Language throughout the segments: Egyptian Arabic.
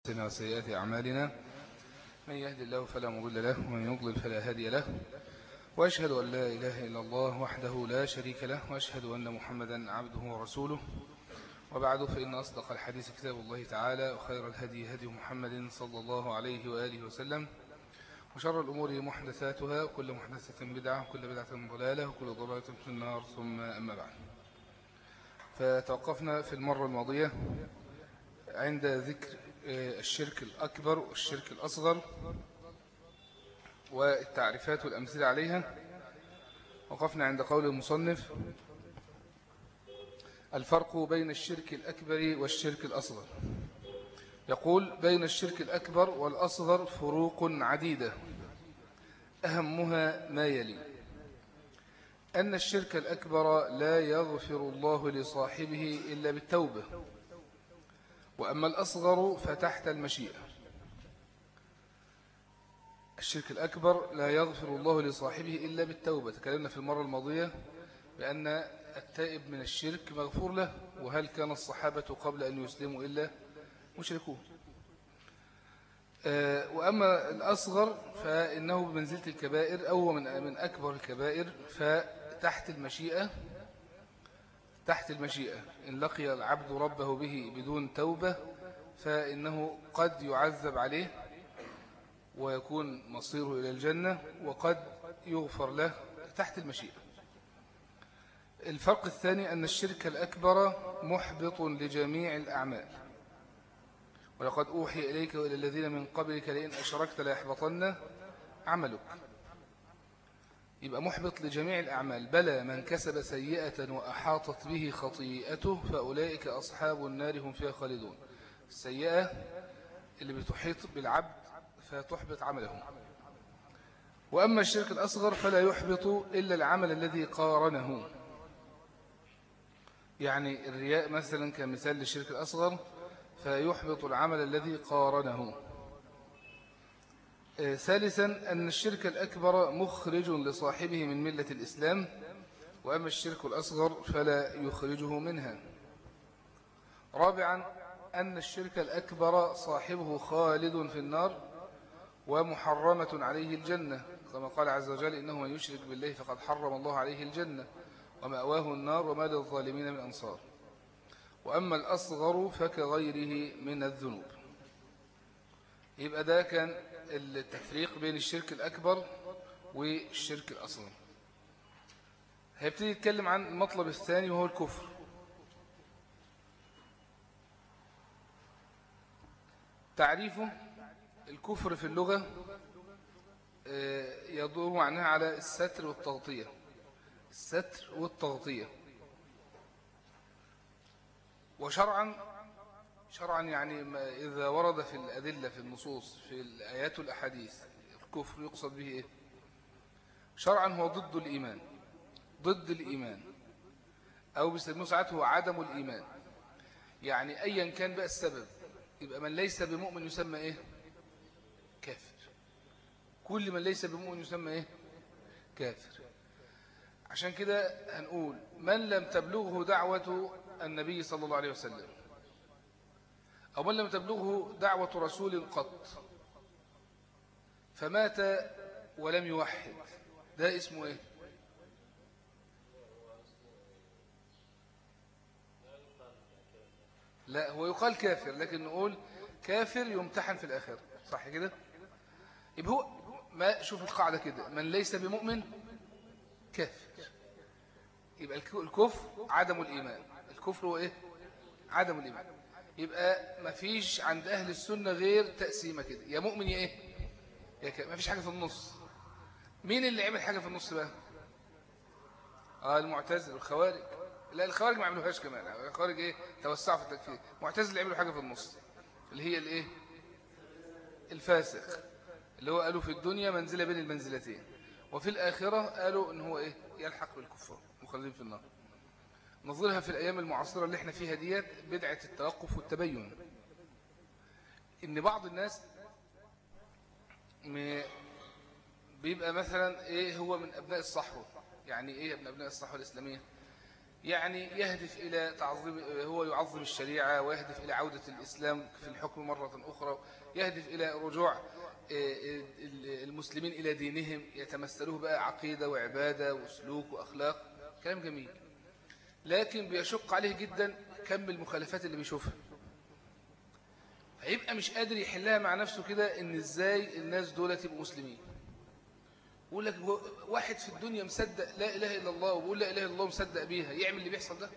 أنفسنا وسيئات أعمالنا من يهدي الله فلا مضل له ومن يضلل فلا هادي له وأشهد أن لا إله إلا الله وحده لا شريك له وأشهد أن محمدا عبده ورسوله وبعد فإن أصدق الحديث كتاب الله تعالى وخير الهدي هدي محمد صلى الله عليه وآله وسلم وشر الأمور محدثاتها وكل محدثة بدعة وكل بدعة ضلالة وكل ضلالة في النار ثم أما بعد فتوقفنا في المرة الماضية عند ذكر الشرك الأكبر والشرك الأصغر والتعريفات والأمثلة عليها وقفنا عند قول المصنف الفرق بين الشرك الأكبر والشرك الأصغر يقول بين الشرك الأكبر والأصغر فروق عديدة أهمها ما يلي أن الشرك الأكبر لا يغفر الله لصاحبه إلا بالتوبة وأما الأصغر فتحت المشيئة الشرك الأكبر لا يغفر الله لصاحبه إلا بالتوبة تكلمنا في المرة الماضية بأن التائب من الشرك مغفور له وهل كان الصحابة قبل أن يسلموا إلا مشركون وأما الأصغر فإنه بمنزلة الكبائر أو من من أكبر الكبائر فتحت المشيئة تحت المشيئة إن لقي العبد ربه به بدون توبة فإنه قد يعذب عليه ويكون مصيره إلى الجنة وقد يغفر له تحت المشيئة الفرق الثاني أن الشرك الأكبر محبط لجميع الأعمال ولقد أوحي إليك وإلى الذين من قبلك لئن أشركت ليحبطن عملك يبقى محبط لجميع الأعمال بلى من كسب سيئة وأحاطت به خطيئته فأولئك أصحاب النار هم فيها خالدون السيئة اللي بتحيط بالعبد فتحبط عمله وأما الشرك الأصغر فلا يحبط إلا العمل الذي قارنه يعني الرياء مثلا كمثال للشرك الأصغر فيحبط العمل الذي قارنه ثالثا أن الشرك الأكبر مخرج لصاحبه من ملة الإسلام وأما الشرك الأصغر فلا يخرجه منها رابعا أن الشرك الأكبر صاحبه خالد في النار ومحرمة عليه الجنة كما قال عز وجل إنه من يشرك بالله فقد حرم الله عليه الجنة ومأواه النار وما للظالمين من أنصار وأما الأصغر فكغيره من الذنوب يبقى ده كان التفريق بين الشرك الأكبر والشرك الأصغر هيبتدي يتكلم عن المطلب الثاني وهو الكفر تعريفه الكفر في اللغة يدور معناها على الستر والتغطية الستر والتغطية وشرعا شرعا يعني إذا ورد في الأدلة في النصوص في الآيات والأحاديث الكفر يقصد به إيه؟ شرعا هو ضد الإيمان ضد الإيمان أو بيسموه ساعات هو عدم الإيمان يعني أيا كان بقى السبب يبقى من ليس بمؤمن يسمى إيه كافر كل من ليس بمؤمن يسمى إيه كافر عشان كده هنقول من لم تبلغه دعوة النبي صلى الله عليه وسلم أو من لم تبلغه دعوة رسول قط فمات ولم يوحد ده اسمه ايه لا هو يقال كافر لكن نقول كافر يمتحن في الآخر صح كده يبقى هو ما شوف القاعدة كده من ليس بمؤمن كافر يبقى الكفر عدم الإيمان الكفر هو ايه عدم الإيمان يبقى ما فيش عند أهل السنة غير تقسيمة كده يا مؤمن يا إيه يا كده ما فيش حاجة في النص مين اللي عمل حاجة في النص بقى آه المعتزل والخوارج لا الخوارج ما عملوهاش كمان الخوارج إيه توسعوا في التكفير المعتزل اللي عملوا حاجة في النص اللي هي الإيه الفاسق اللي هو قالوا في الدنيا منزلة بين المنزلتين وفي الآخرة قالوا إن هو إيه يلحق بالكفار مخلدين في النار نظيرها في الأيام المعاصرة اللي احنا فيها ديت بدعة التوقف والتبين إن بعض الناس بيبقى مثلا إيه هو من أبناء الصحوة يعني إيه من أبناء الصحوة الإسلامية يعني يهدف إلى تعظيم هو يعظم الشريعة ويهدف إلى عودة الإسلام في الحكم مرة أخرى يهدف إلى رجوع آه، المسلمين إلى دينهم يتمثلوه بقى عقيدة وعبادة وسلوك وأخلاق كلام جميل لكن بيشق عليه جدا كم المخالفات اللي بيشوفها هيبقى مش قادر يحلها مع نفسه كده ان ازاي الناس دول يبقوا مسلمين يقول لك واحد في الدنيا مصدق لا اله الا الله وبيقول لا اله الا الله مصدق بيها يعمل اللي بيحصل ده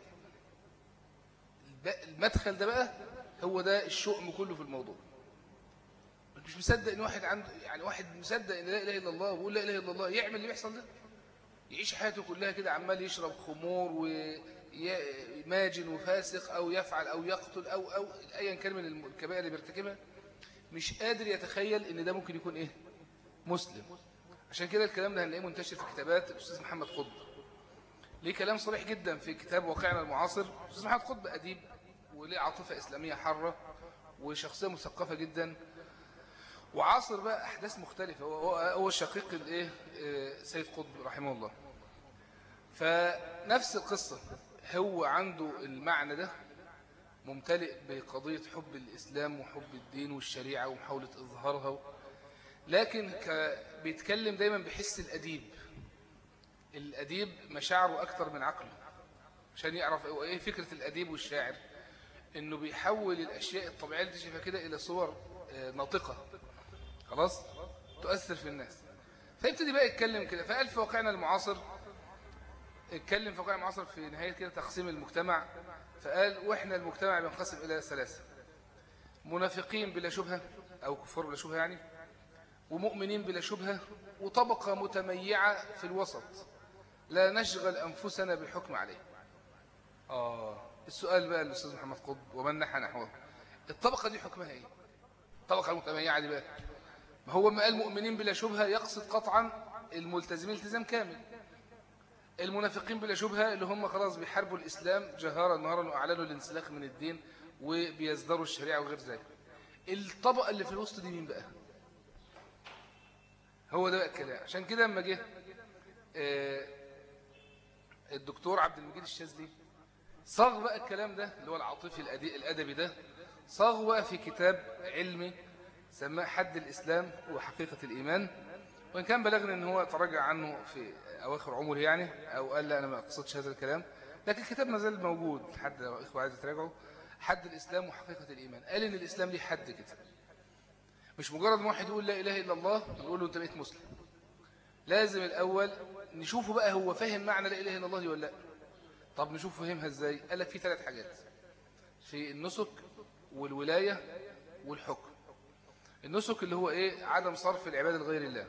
المدخل ده بقى هو ده الشؤم كله في الموضوع مش مصدق ان واحد عنده يعني واحد مصدق ان لا اله الا الله وبيقول لا اله الا الله يعمل اللي بيحصل ده يعيش حياته كلها كده عمال يشرب خمور وماجن وفاسق او يفعل او يقتل او او ايا كان من الكبائر اللي بيرتكبها مش قادر يتخيل ان ده ممكن يكون ايه مسلم عشان كده الكلام ده هنلاقيه منتشر في كتابات الاستاذ محمد قطب ليه كلام صريح جدا في كتاب واقعنا المعاصر الاستاذ محمد قطب اديب وليه عاطفه اسلاميه حاره وشخصيه مثقفه جدا وعاصر بقى أحداث مختلفة هو هو الشقيق الإيه آه، سيد قطب رحمه الله فنفس القصة هو عنده المعنى ده ممتلئ بقضية حب الإسلام وحب الدين والشريعة ومحاولة إظهارها لكن بيتكلم دايما بحس الأديب الأديب مشاعره أكثر من عقله عشان يعرف إيه فكرة الأديب والشاعر إنه بيحول الأشياء الطبيعية اللي تشوفها كده إلى صور آه، ناطقة خلاص تؤثر في الناس فيبتدي بقى يتكلم كده فقال في واقعنا المعاصر اتكلم في واقعنا المعاصر في نهاية كده تقسيم المجتمع فقال واحنا المجتمع بينقسم إلى ثلاثة منافقين بلا شبهة أو كفار بلا شبهة يعني ومؤمنين بلا شبهة وطبقة متميعة في الوسط لا نشغل أنفسنا بالحكم عليه آه السؤال بقى الأستاذ محمد قطب ومن نحى نحوه الطبقة دي حكمها إيه الطبقة المتميعة دي بقى ما هو ما قال مؤمنين بلا شبهة يقصد قطعا الملتزمين التزام كامل المنافقين بلا شبهة اللي هم خلاص بيحاربوا الإسلام جهارا نهارا وأعلنوا الانسلاخ من الدين وبيزدروا الشريعة وغير ذلك الطبقة اللي في الوسط دي مين بقى هو ده بقى الكلام عشان كده لما جه آه، الدكتور عبد المجيد الشاذلي صاغ بقى الكلام ده اللي هو العاطفي الأدبي ده صاغ بقى في كتاب علمي سماه حد الإسلام وحقيقة الإيمان وإن كان بلغنا أن هو تراجع عنه في أواخر عمره يعني أو قال لا أنا ما أقصدش هذا الكلام لكن الكتاب ما زال موجود لحد لو إخوة عايز تراجعه حد الإسلام وحقيقة الإيمان قال إن الإسلام ليه حد كده مش مجرد واحد يقول لا إله إلا الله نقول له أنت بقيت مسلم لازم الأول نشوفه بقى هو فاهم معنى لا إله إلا الله ولا لا طب نشوف فهمها إزاي قال لك في ثلاث حاجات في النسك والولاية والحكم النسك اللي هو إيه عدم صرف العبادة لغير الله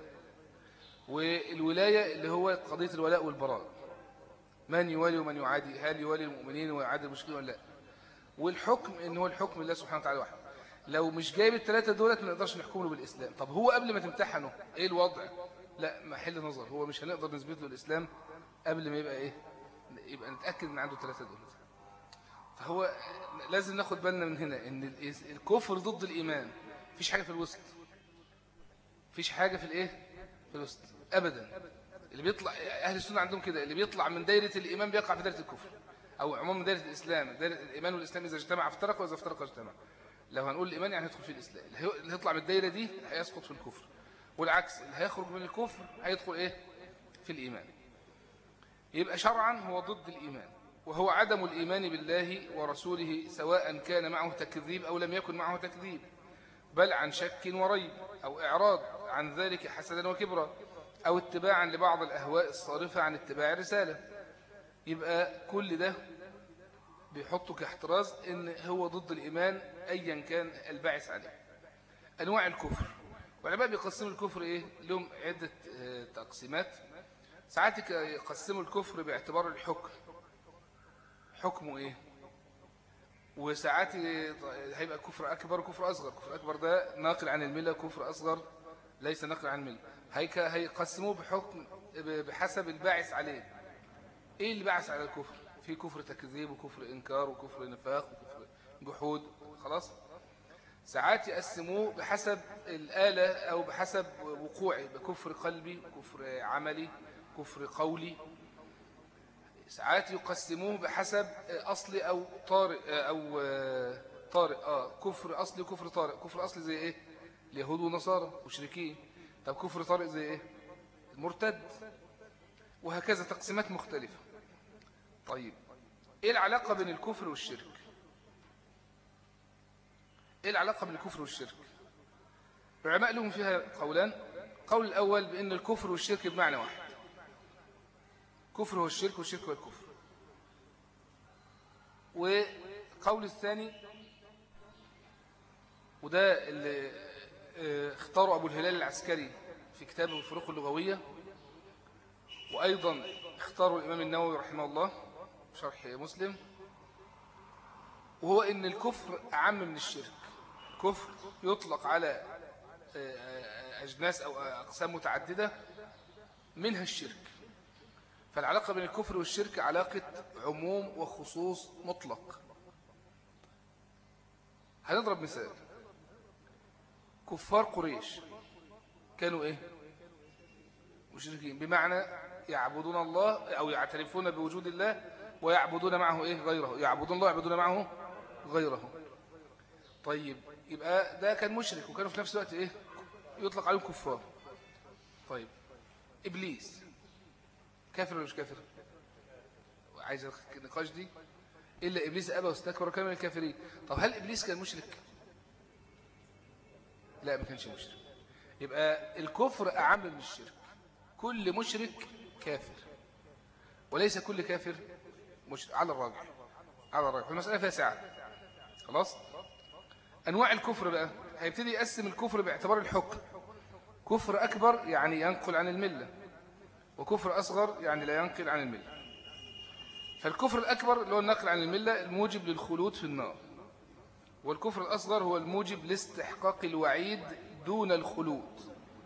والولاية اللي هو قضية الولاء والبراء من يوالي ومن يعادي هل يوالي المؤمنين ويعادي المشركين ولا لا والحكم ان هو الحكم الله سبحانه وتعالى وحده لو مش جايب الثلاثة دولت ما نقدرش نحكم له بالإسلام طب هو قبل ما تمتحنه ايه الوضع لا محل نظر هو مش هنقدر نثبت له الإسلام قبل ما يبقى ايه يبقى نتأكد ان عنده الثلاثة دولت فهو لازم ناخد بالنا من هنا ان الكفر ضد الإيمان مفيش حاجة في الوسط مفيش حاجة في الايه في الوسط ابدا اللي بيطلع اهل السنه عندهم كده اللي بيطلع من دايره الايمان بيقع في دايره الكفر او عموما من دايره الاسلام دايره الايمان والاسلام اذا اجتمع افترق واذا افترق اجتمع لو هنقول الايمان يعني هيدخل في الاسلام اللي هيطلع من الدايره دي هيسقط في الكفر والعكس اللي هيخرج من الكفر هيدخل ايه في الايمان يبقى شرعا هو ضد الايمان وهو عدم الايمان بالله ورسوله سواء كان معه تكذيب او لم يكن معه تكذيب بل عن شك وريب أو إعراض عن ذلك حسدا وكبرا أو اتباعا لبعض الأهواء الصارفة عن اتباع الرسالة يبقى كل ده بيحطه كاحتراز إن هو ضد الإيمان أيا كان الباعث عليه أنواع الكفر والعلماء بيقسموا الكفر إيه؟ لهم عدة آه، تقسيمات ساعات يقسموا الكفر باعتبار الحكم حكمه إيه؟ وساعات هيبقى كفر أكبر وكفر أصغر كفر أكبر ده ناقل عن الملة كفر أصغر ليس ناقل عن الملة هيقسموه بحكم بحسب الباعث عليه إيه اللي باعث على الكفر في كفر تكذيب وكفر إنكار وكفر نفاق وكفر جحود خلاص ساعات يقسموه بحسب الآلة أو بحسب وقوعه بكفر قلبي كفر عملي كفر قولي ساعات يقسموه بحسب أصل أو طارئ أو طارئ آه كفر أصلي وكفر طارئ كفر أصلي زي إيه اليهود والنصارى مشركين طب كفر طارئ زي إيه المرتد وهكذا تقسيمات مختلفة طيب إيه العلاقة بين الكفر والشرك إيه العلاقة بين الكفر والشرك العلماء لهم فيها قولان قول الأول بأن الكفر والشرك بمعنى واحد كفر هو الشرك والشرك هو الكفر وقول الثاني وده اللي آه، اختاره أبو الهلال العسكري في كتابه الفروق اللغوية وأيضا اختاره الإمام النووي رحمه الله شرح مسلم وهو إن الكفر أعم من الشرك كفر يطلق على آه، آه، أجناس أو أقسام متعددة منها الشرك فالعلاقة بين الكفر والشرك علاقة عموم وخصوص مطلق هنضرب مثال كفار قريش كانوا ايه مشركين بمعنى يعبدون الله او يعترفون بوجود الله ويعبدون معه ايه غيره يعبدون الله ويعبدون معه غيره طيب يبقى ده كان مشرك وكانوا في نفس الوقت ايه يطلق عليهم كفار طيب ابليس كافر ولا مش كافر عايز النقاش دي الا ابليس ابى واستكبر وكان من الكافرين طب هل ابليس كان مشرك لا ما كانش مشرك يبقى الكفر اعم من الشرك كل مشرك كافر وليس كل كافر مشرك على الراجح على الراجح المساله فيها ساعه خلاص انواع الكفر بقى هيبتدي يقسم الكفر باعتبار الحكم كفر اكبر يعني ينقل عن المله وكفر اصغر يعني لا ينقل عن المله فالكفر الأكبر اللي هو النقل عن الملة الموجب للخلود في النار والكفر الأصغر هو الموجب لاستحقاق الوعيد دون الخلود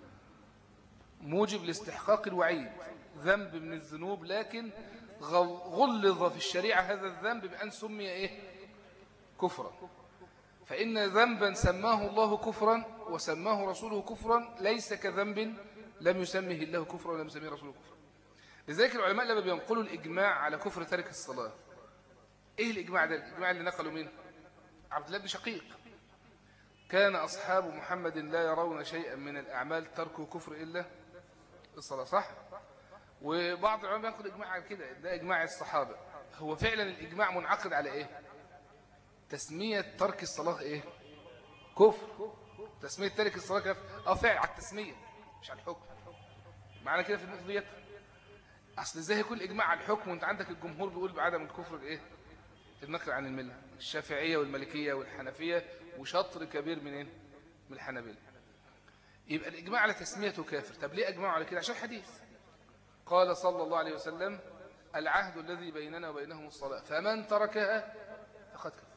موجب لاستحقاق الوعيد ذنب من الذنوب لكن غلظ في الشريعة هذا الذنب بأن سمي إيه؟ كفرا فإن ذنبا سماه الله كفرا وسماه رسوله كفرا ليس كذنب لم يسمه الله كفرا ولم يسميه رسوله كفرا لذلك العلماء لما بينقلوا الإجماع على كفر ترك الصلاة إيه الإجماع ده؟ الإجماع اللي نقلوا مين؟ عبد الله بن شقيق كان أصحاب محمد لا يرون شيئا من الأعمال تركوا كفر إلا الصلاة صح؟ وبعض العلماء ينقل الإجماع على كده ده إجماع الصحابة هو فعلا الإجماع منعقد على إيه؟ تسمية ترك الصلاة إيه؟ كفر تسمية ترك الصلاة كفر اه فعلا على التسمية مش على الحكم معنى كده في النقطة ديت اصل ازاي يكون اجماع على الحكم وانت عندك الجمهور بيقول بعدم الكفر الايه النقل عن المله الشافعيه والمالكيه والحنفيه وشطر كبير من ايه من الحنابلة يبقى الاجماع على تسميته كافر طب ليه اجمعوا على كده عشان حديث قال صلى الله عليه وسلم العهد الذي بيننا وبينهم الصلاه فمن تركها فقد كفر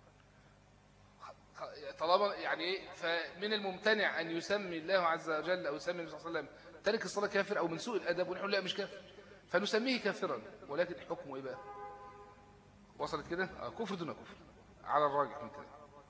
طالما يعني ايه فمن الممتنع ان يسمي الله عز وجل او يسمي النبي صلى الله عليه وسلم ترك الصلاه كافر او من سوء الادب ونحن لا مش كافر فنسميه كافرا ولكن حكمه إيه بقى وصلت كده آه كفر دون كفر على الراجح من كده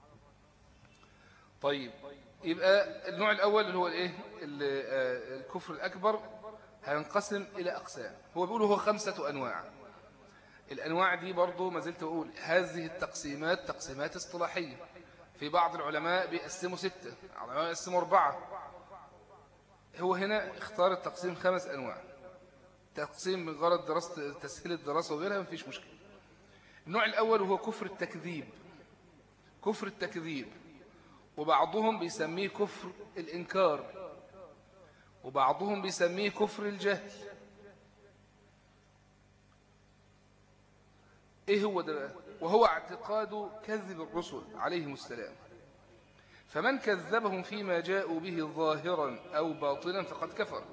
طيب يبقى النوع الأول اللي هو الإيه آه، الكفر الأكبر هينقسم إلى أقسام هو بيقول هو خمسة أنواع الأنواع دي برضو ما زلت أقول هذه التقسيمات تقسيمات اصطلاحية في بعض العلماء بيقسموا ستة العلماء بيقسموا أربعة هو هنا اختار التقسيم خمس أنواع تقسيم من غرض دراسة تسهيل الدراسة وغيرها مفيش مشكلة النوع الأول هو كفر التكذيب كفر التكذيب وبعضهم بيسميه كفر الإنكار وبعضهم بيسميه كفر الجهل إيه هو ده وهو اعتقاد كذب الرسل عليهم السلام فمن كذبهم فيما جاءوا به ظاهرا أو باطنا فقد كفر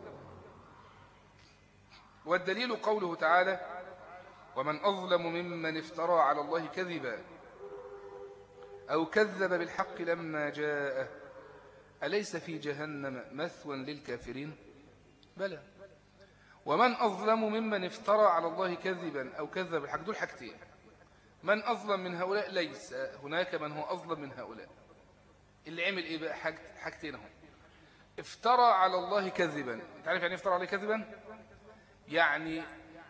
والدليل قوله تعالى ومن أظلم ممن افترى على الله كذبا أو كذب بالحق لما جاءه أليس في جهنم مثوى للكافرين بلى ومن أظلم ممن افترى على الله كذبا أو كذب بالحق دول حاجتين من أظلم من هؤلاء ليس هناك من هو أظلم من هؤلاء اللي عمل إيه بقى حاجتين هم افترى على الله كذبا تعرف يعني افترى عليه كذبا يعني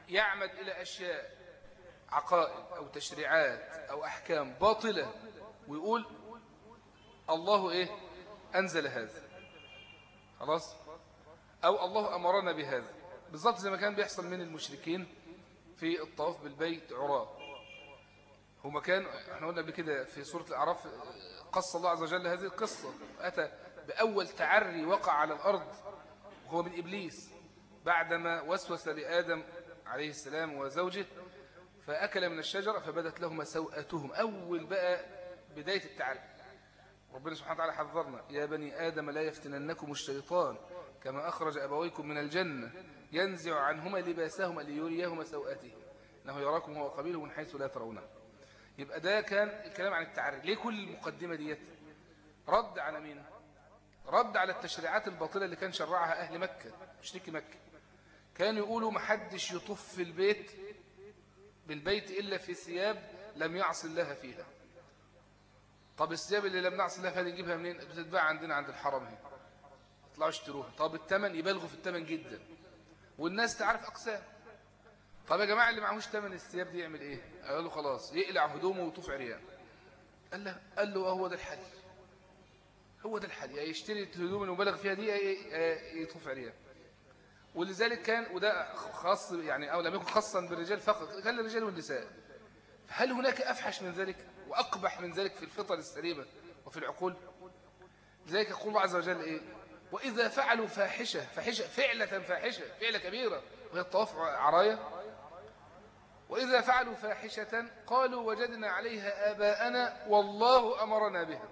يعمد إلى أشياء عقائد أو تشريعات أو أحكام باطلة ويقول الله إيه أنزل هذا خلاص أو الله أمرنا بهذا بالضبط زي ما كان بيحصل من المشركين في الطواف بالبيت عراة هما كان احنا قلنا قبل كده في سورة الأعراف قص الله عز وجل هذه القصة أتى بأول تعري وقع على الأرض وهو من إبليس بعدما وسوس لآدم عليه السلام وزوجه فأكل من الشجرة فبدت لهما سوءتهم أول بقى بداية التعري ربنا سبحانه وتعالى حذرنا يا بني آدم لا يفتننكم الشيطان كما أخرج أبويكم من الجنة ينزع عنهما لباسهما ليريهما سوءاتهم إنه يراكم هو قبيله من حيث لا ترونه يبقى ده كان الكلام عن التعري ليه كل المقدمة ديت رد على مين رد على التشريعات الباطلة اللي كان شرعها أهل مكة مشركي مكة كانوا يقولوا محدش يطف في البيت بالبيت إلا في ثياب لم يعص الله فيها طب الثياب اللي لم نعص الله فيها نجيبها منين بتتباع عندنا عند الحرم هنا يطلعوا يشتروها طب الثمن يبالغوا في الثمن جدا والناس تعرف أقسام طب يا جماعة اللي معهوش ثمن الثياب دي يعمل ايه قال له خلاص يقلع هدومه ويطوف عريان قال له قال له هو ده الحل هو ده الحل يعني يشتري الهدوم المبالغ فيها دي يطوف عريان ولذلك كان وده خاص يعني او لم يكن خاصا بالرجال فقط كان للرجال والنساء هل هناك افحش من ذلك واقبح من ذلك في الفطر السليمه وفي العقول لذلك يقول الله عز وجل ايه واذا فعلوا فاحشه فاحشه فعله فاحشه فعله كبيره وهي الطواف عرايا وإذا فعلوا فاحشة قالوا وجدنا عليها آباءنا والله أمرنا بها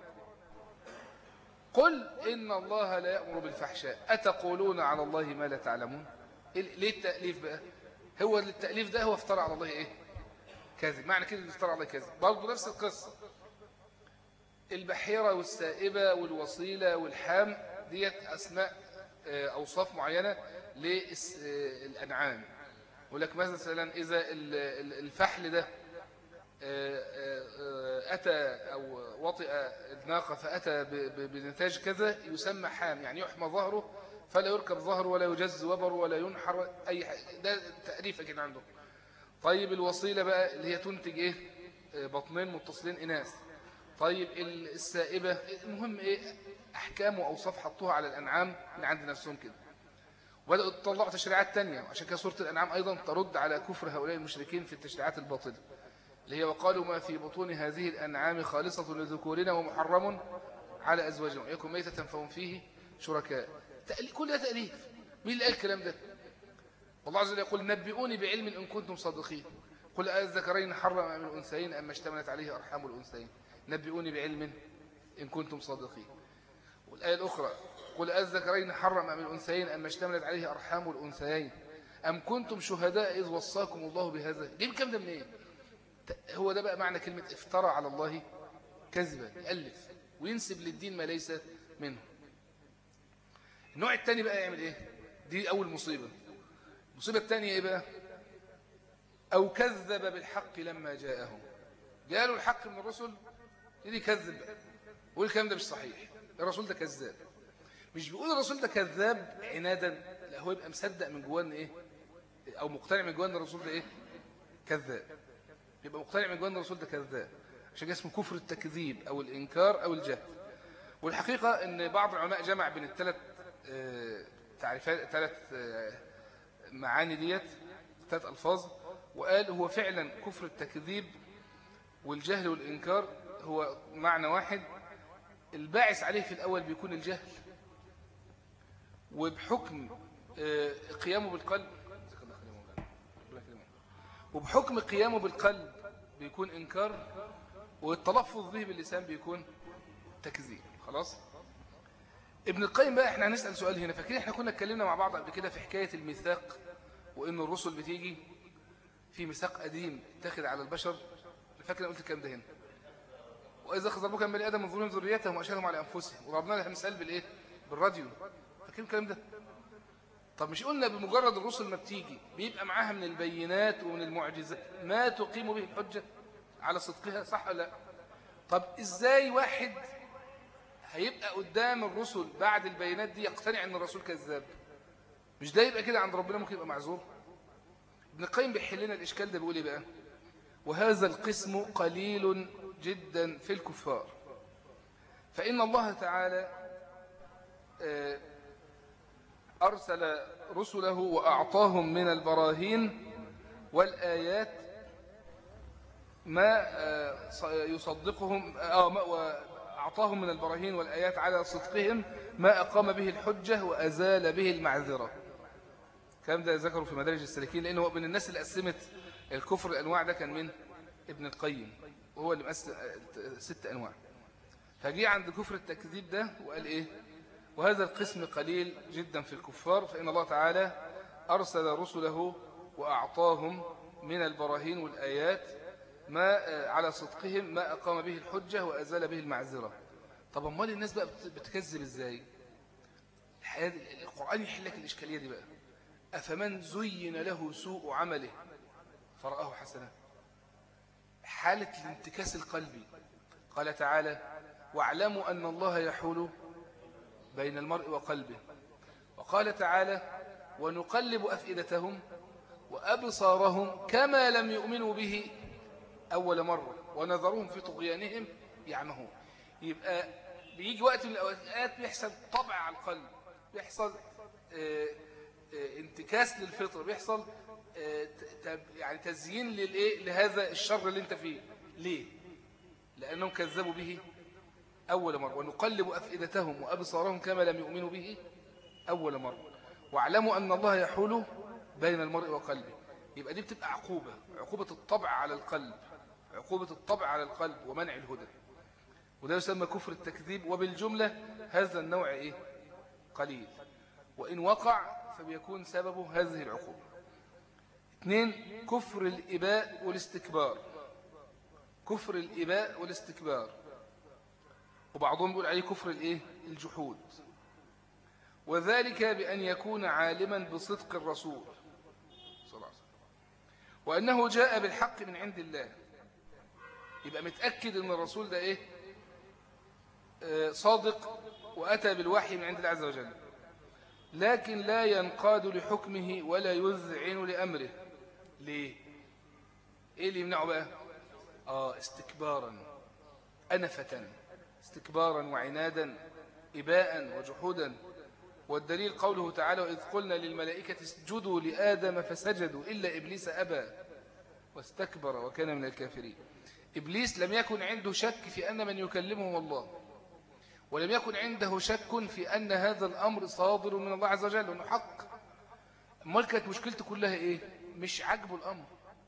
قل إن الله لا يأمر بالفحشاء أتقولون على الله ما لا تعلمون ليه التأليف بقى هو التأليف ده هو افترى على الله إيه كذب معنى كده افترى على الله كذب برضه نفس القصة البحيرة والسائبة والوصيلة والحام ديت أسماء أوصاف معينة للأنعام ولك مثلا إذا الفحل ده أتى أو وطئ الناقة فأتى بنتاج كذا يسمى حام يعني يحمى ظهره فلا يركب ظهره ولا يجز وبر ولا ينحر أي حاجة ده تأليفة كده عنده طيب الوصيلة بقى اللي هي تنتج إيه بطنين متصلين إناث طيب السائبة المهم إيه أحكام وأوصاف حطوها على الأنعام اللي عند نفسهم كده وبدأوا تطلعوا تشريعات تانية عشان كده سورة الأنعام أيضا ترد على كفر هؤلاء المشركين في التشريعات الباطلة اللي هي وقالوا ما في بطون هذه الأنعام خالصة لذكورنا ومحرم على أزواجنا ويكون ميتة فهم فيه شركاء كل ده تأليف مين اللي قال الكلام ده والله عز وجل يقول نبئوني بعلم إن كنتم صادقين قل الذكرين حرم من الأنثيين أما اشتملت عليه أرحام الأنثيين نبئوني بعلم إن كنتم صادقين والآية الأخرى قل الذكرين حرم من الأنثيين أما اشتملت عليه أرحام الأنثيين أم كنتم شهداء إذ وصاكم الله بهذا جيب كم ده منين إيه؟ هو ده بقى معنى كلمة افترى على الله كذبا يألف وينسب للدين ما ليس منه النوع الثاني بقى يعمل ايه دي أول مصيبة المصيبة الثانية ايه بقى أو كذب بالحق لما جاءهم جاءوا الحق من الرسل يدي كذب بقى والكلام ده مش صحيح الرسول ده كذاب مش بيقول الرسول ده كذاب عنادا لا هو يبقى مصدق من جوان ايه او مقتنع من جوان الرسول ده ايه كذاب يبقى مقتنع من جوان الرسول ده كذاب عشان اسمه كفر التكذيب او الانكار او الجهل والحقيقة ان بعض العلماء جمع بين الثلاث تعريفات ثلاث معاني ديت ثلاث الفاظ وقال هو فعلا كفر التكذيب والجهل والانكار هو معنى واحد الباعث عليه في الاول بيكون الجهل وبحكم قيامه بالقلب وبحكم قيامه بالقلب بيكون إنكار والتلفظ به باللسان بيكون تكذيب خلاص ابن القيم بقى احنا هنسأل سؤال هنا فاكرين احنا كنا اتكلمنا مع بعض قبل كده في حكاية الميثاق وان الرسل بتيجي في ميثاق قديم اتخذ على البشر فاكر انا قلت الكلام ده هنا واذا اخذ ربك من بني ادم من ظلم ذريتهم واشهدهم على انفسهم وضربنا لها مثال بالايه بالراديو فاكرين الكلام ده طب مش قلنا بمجرد الرسل ما بتيجي بيبقى معاها من البينات ومن المعجزات ما تقيم به الحجة على صدقها صح ولا لا طب ازاي واحد هيبقى قدام الرسل بعد البينات دي يقتنع ان الرسول كذاب مش ده يبقى كده عند ربنا ممكن يبقى معذور ابن القيم بيحل لنا الإشكال ده بيقول إيه بقى وهذا القسم قليل جدا في الكفار فإن الله تعالى آه، أرسل رسله وأعطاهم من البراهين والآيات ما آه، يصدقهم آه، وأعطاهم من البراهين والآيات على صدقهم ما أقام به الحجة وأزال به المعذرة كلام ده ذكروا في مدارج السالكين لأنه من الناس اللي قسمت الكفر الأنواع ده كان من ابن القيم وهو اللي مقسم ست أنواع فجي عند كفر التكذيب ده وقال إيه وهذا القسم قليل جدا في الكفار فإن الله تعالى أرسل رسله وأعطاهم من البراهين والآيات ما على صدقهم ما أقام به الحجة وأزال به المعذرة طب أمال الناس بقى بتكذب إزاي القرآن يحل لك الإشكالية دي بقى أفمن زين له سوء عمله فرآه حسنا حالة الانتكاس القلبي قال تعالى واعلموا أن الله يحول بين المرء وقلبه وقال تعالى ونقلب أفئدتهم وأبصارهم كما لم يؤمنوا به أول مرة ونظرهم في طغيانهم يعمهون يبقى بيجي وقت من الأوقات بيحصل طبع على القلب بيحصل آه، آه، انتكاس للفطر بيحصل آه، يعني تزيين للإيه لهذا الشر اللي انت فيه ليه لأنهم كذبوا به أول مرة ونقلب أفئدتهم وأبصارهم كما لم يؤمنوا به أول مرة واعلموا أن الله يحول بين المرء وقلبه يبقى دي بتبقى عقوبة عقوبة الطبع على القلب عقوبة الطبع على القلب ومنع الهدى وده يسمى كفر التكذيب وبالجملة هذا النوع إيه؟ قليل وإن وقع فبيكون سببه هذه العقوبة اثنين كفر الإباء والاستكبار كفر الإباء والاستكبار وبعضهم يقول عليه كفر الإيه؟ الجحود وذلك بأن يكون عالما بصدق الرسول صلى الله عليه وسلم وأنه جاء بالحق من عند الله يبقى متأكد أن الرسول ده إيه آه، صادق وأتى بالوحي من عند الله عز وجل لكن لا ينقاد لحكمه ولا يذعن لأمره ليه إيه اللي يمنعه بقى آه استكبارا أنفة استكبارا وعنادا إباء وجحودا والدليل قوله تعالى وإذ قلنا للملائكة اسجدوا لآدم فسجدوا إلا إبليس أبى واستكبر وكان من الكافرين إبليس لم يكن عنده شك في أن من يكلمه الله ولم يكن عنده شك في أن هذا الأمر صادر من الله عز وجل وأنه حق أمال كانت مشكلته كلها إيه مش عجبه الأمر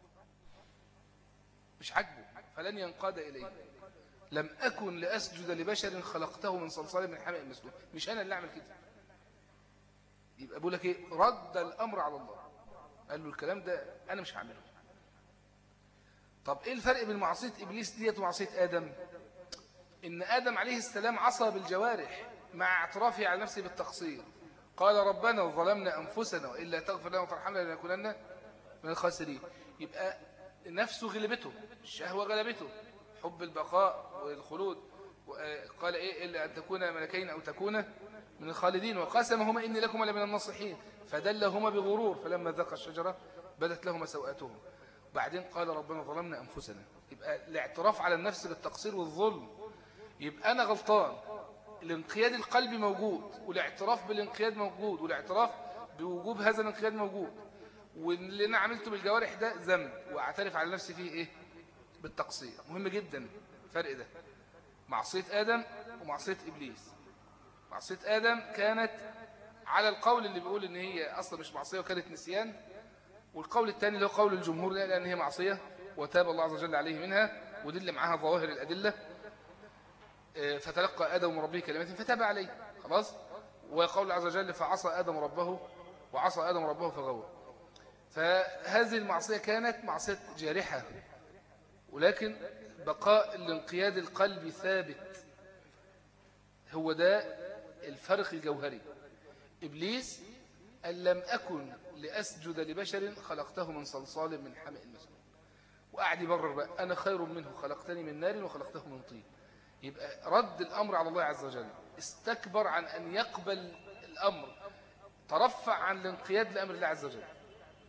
مش عجبه فلن ينقاد إليه لم أكن لأسجد لبشر خلقته من صلصال من حماء مسلوب مش أنا اللي أعمل كده يبقى بقول لك إيه رد الأمر على الله قال له الكلام ده أنا مش هعمله طب إيه الفرق بين معصية إبليس ديت ومعصية آدم إن آدم عليه السلام عصى بالجوارح مع اعترافه على نفسه بالتقصير قال ربنا ظلمنا أنفسنا وإلا تغفر لنا وترحمنا لنكونن من الخاسرين يبقى نفسه غلبته الشهوة غلبته حب البقاء والخلود قال إيه إلا أن تكون ملكين أو تكون من الخالدين وقسمهما إني لكم لمن الناصحين فدلهما بغرور فلما ذاق الشجرة بدت لهما سوءاتهم بعدين قال ربنا ظلمنا أنفسنا يبقى الاعتراف على النفس بالتقصير والظلم يبقى أنا غلطان الانقياد القلبي موجود والاعتراف بالانقياد موجود والاعتراف بوجوب هذا الانقياد موجود واللي أنا عملته بالجوارح ده ذنب وأعترف على نفسي فيه إيه بالتقصير مهم جدا الفرق ده معصية آدم ومعصية إبليس معصية آدم كانت على القول اللي بيقول إن هي أصلا مش معصية وكانت نسيان والقول الثاني اللي هو قول الجمهور لا لأن هي معصية وتاب الله عز وجل عليه منها ودي اللي معاها ظواهر الأدلة آه، فتلقى آدم من ربه كلمات فتاب عليه خلاص وقول عز وجل فعصى آدم ربه وعصى آدم ربه فغوى فهذه المعصية كانت معصية جارحة ولكن بقاء الانقياد القلبي ثابت هو ده الفرق الجوهري إبليس أن لم أكن لأسجد لبشر خلقته من صلصال من حمئ المسنون وقعد يبرر بقى أنا خير منه خلقتني من نار وخلقته من طين يبقى رد الأمر على الله عز وجل استكبر عن أن يقبل الأمر ترفع عن الانقياد لأمر الله عز وجل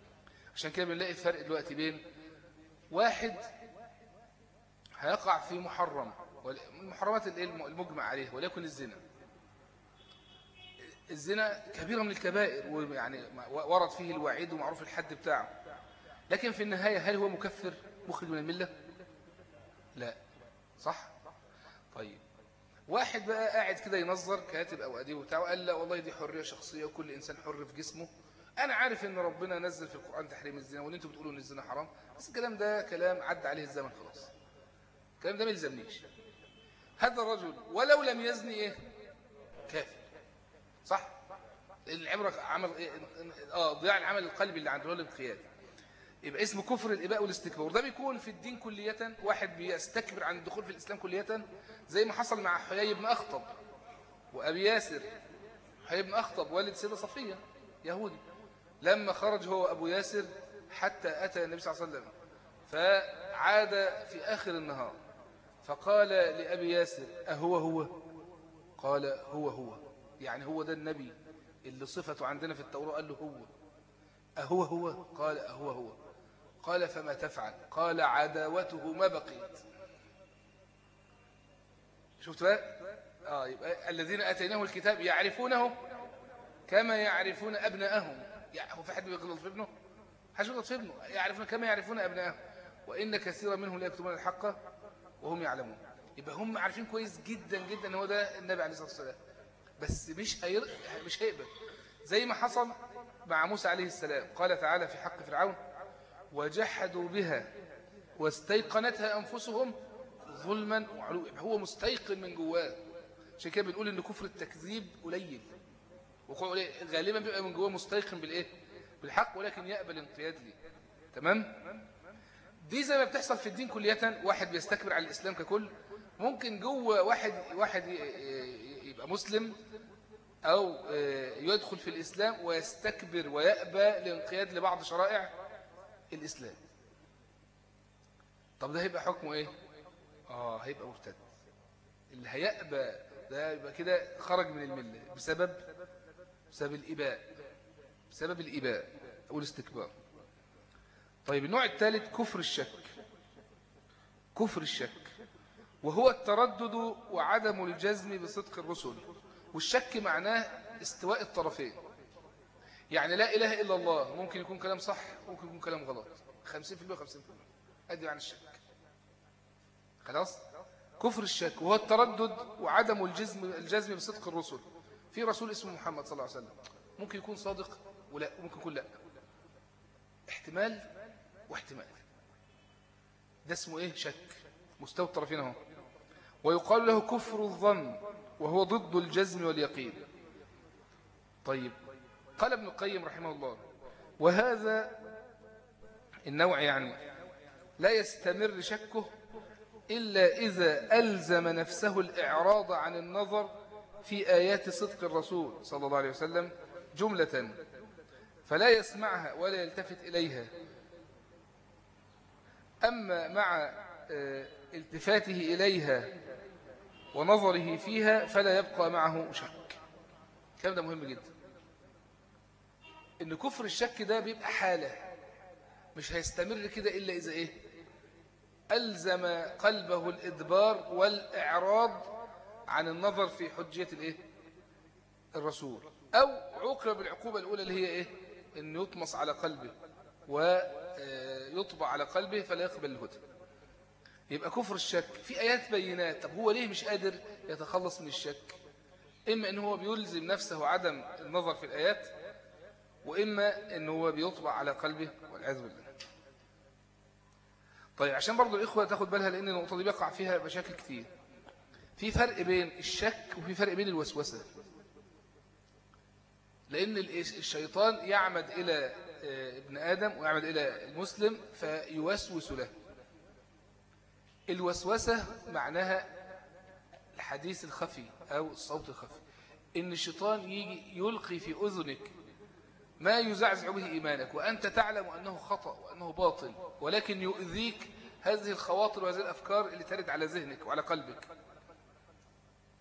عشان كده بنلاقي الفرق دلوقتي بين واحد هيقع في محرم المحرمات المجمع عليه وليكن الزنا الزنا كبيرة من الكبائر ويعني ورد فيه الوعيد ومعروف الحد بتاعه لكن في النهاية هل هو مكفر مخرج من الملة لا صح طيب واحد بقى قاعد كده ينظر كاتب أو أديب بتاعه قال لا والله دي حرية شخصية وكل إنسان حر في جسمه أنا عارف إن ربنا نزل في القرآن تحريم الزنا وإن أنتم بتقولوا إن الزنا حرام بس الكلام ده كلام عدى عليه الزمن خلاص الكلام ده ما يلزمنيش هذا الرجل ولو لم يزني إيه كافر صح العبرة عمل إيه آه ضياع العمل القلبي اللي عنده هو الانقياد يبقى اسمه كفر الإباء والاستكبار ده بيكون في الدين كلية واحد بيستكبر عن الدخول في الإسلام كلية زي ما حصل مع حيي بن أخطب وأبي ياسر حيي بن أخطب والد سيدة صفية يهودي لما خرج هو أبو ياسر حتى أتى النبي صلى الله عليه وسلم فعاد في آخر النهار فقال لأبي ياسر أهو هو قال هو هو يعني هو ده النبي اللي صفته عندنا في التوراة قال له هو أهو هو قال أهو هو قال فما تفعل قال عداوته ما بقيت شفت بقى آه يبقى الذين أتيناه الكتاب يعرفونه كما يعرفون أبناءهم يعني هو في حد بيغلط في ابنه حد بيغلط في ابنه يعرفون كما يعرفون أبناءهم وإن كثيرا منهم لا يكتبون الحق وهم يعلمون يبقى هم عارفين كويس جدا جدا ان هو ده النبي عليه الصلاة والسلام بس مش هير... مش هيقبل زي ما حصل مع موسى عليه السلام قال تعالى في حق فرعون وجحدوا بها واستيقنتها أنفسهم ظلما وعلوا هو مستيقن من جواه عشان كده بنقول ان كفر التكذيب قليل غالبا بيبقى من جواه مستيقن بالايه بالحق ولكن يقبل انقياد ليه تمام دي زي ما بتحصل في الدين كلية واحد بيستكبر على الإسلام ككل ممكن جوه واحد واحد يبقى مسلم أو يدخل في الإسلام ويستكبر ويأبى الانقياد لبعض شرائع الإسلام طب ده هيبقى حكمه إيه؟ آه هيبقى مرتد اللي هيأبى ده يبقى كده خرج من الملة بسبب بسبب الإباء بسبب الإباء أو الاستكبار طيب النوع الثالث كفر الشك كفر الشك وهو التردد وعدم الجزم بصدق الرسل والشك معناه استواء الطرفين يعني لا إله إلا الله ممكن يكون كلام صح ممكن يكون كلام غلط 50% و50% أدي عن الشك خلاص كفر الشك وهو التردد وعدم الجزم الجزم بصدق الرسل في رسول اسمه محمد صلى الله عليه وسلم ممكن يكون صادق ولا ممكن يكون لا احتمال واحتمال ده اسمه ايه شك مستوى الطرفين اهو ويقال له كفر الظن وهو ضد الجزم واليقين طيب قال ابن القيم رحمه الله وهذا النوع يعني لا يستمر شكه إلا إذا ألزم نفسه الإعراض عن النظر في آيات صدق الرسول صلى الله عليه وسلم جملة فلا يسمعها ولا يلتفت إليها أما مع التفاته إليها ونظره فيها فلا يبقى معه شك الكلام ده مهم جدا إن كفر الشك ده بيبقى حالة مش هيستمر كده إلا إذا إيه ألزم قلبه الإدبار والإعراض عن النظر في حجية الإيه الرسول أو عوقب بالعقوبة الأولى اللي هي إيه إنه يطمس على قلبه ويطبع على قلبه فلا يقبل الهدى يبقى كفر الشك في آيات بينات طب هو ليه مش قادر يتخلص من الشك إما إن هو بيلزم نفسه عدم النظر في الآيات وإما إن هو بيطبع على قلبه والعياذ بالله طيب عشان برضو الإخوة تاخد بالها لأن النقطة دي بيقع فيها مشاكل كتير في فرق بين الشك وفي فرق بين الوسوسة لأن الشيطان يعمد إلى ابن آدم ويعمد إلى المسلم فيوسوس له الوسوسة معناها الحديث الخفي أو الصوت الخفي إن الشيطان يجي يلقي في أذنك ما يزعزع به إيمانك وأنت تعلم أنه خطأ وأنه باطل ولكن يؤذيك هذه الخواطر وهذه الأفكار اللي ترد على ذهنك وعلى قلبك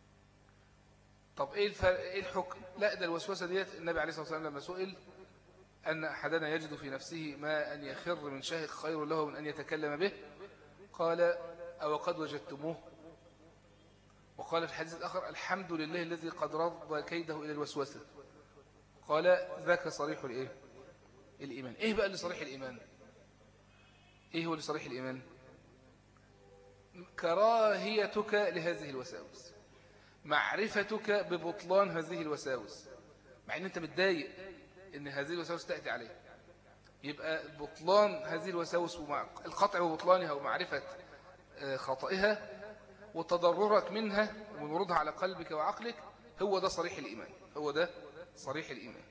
طب إيه, الفرق إيه الحكم لا ده الوسوسة ديت النبي عليه الصلاة والسلام لما سئل أن أحدنا يجد في نفسه ما أن يخر من شهق خير له من أن يتكلم به قال أو قد وجدتموه وقال في الحديث الآخر الحمد لله الذي قد رضى كيده إلى الوسوسة قال ذاك صريح الإيه؟ الإيمان إيه بقى اللي صريح الإيمان إيه هو اللي صريح الإيمان كراهيتك لهذه الوساوس معرفتك ببطلان هذه الوساوس مع ان انت متضايق ان هذه الوساوس تأتي عليك يبقى بطلان هذه الوساوس القطع وبطلانها ومعرفة آه، خطئها وتضررك منها ومرودها على قلبك وعقلك هو ده صريح الإيمان هو ده صريح الإيمان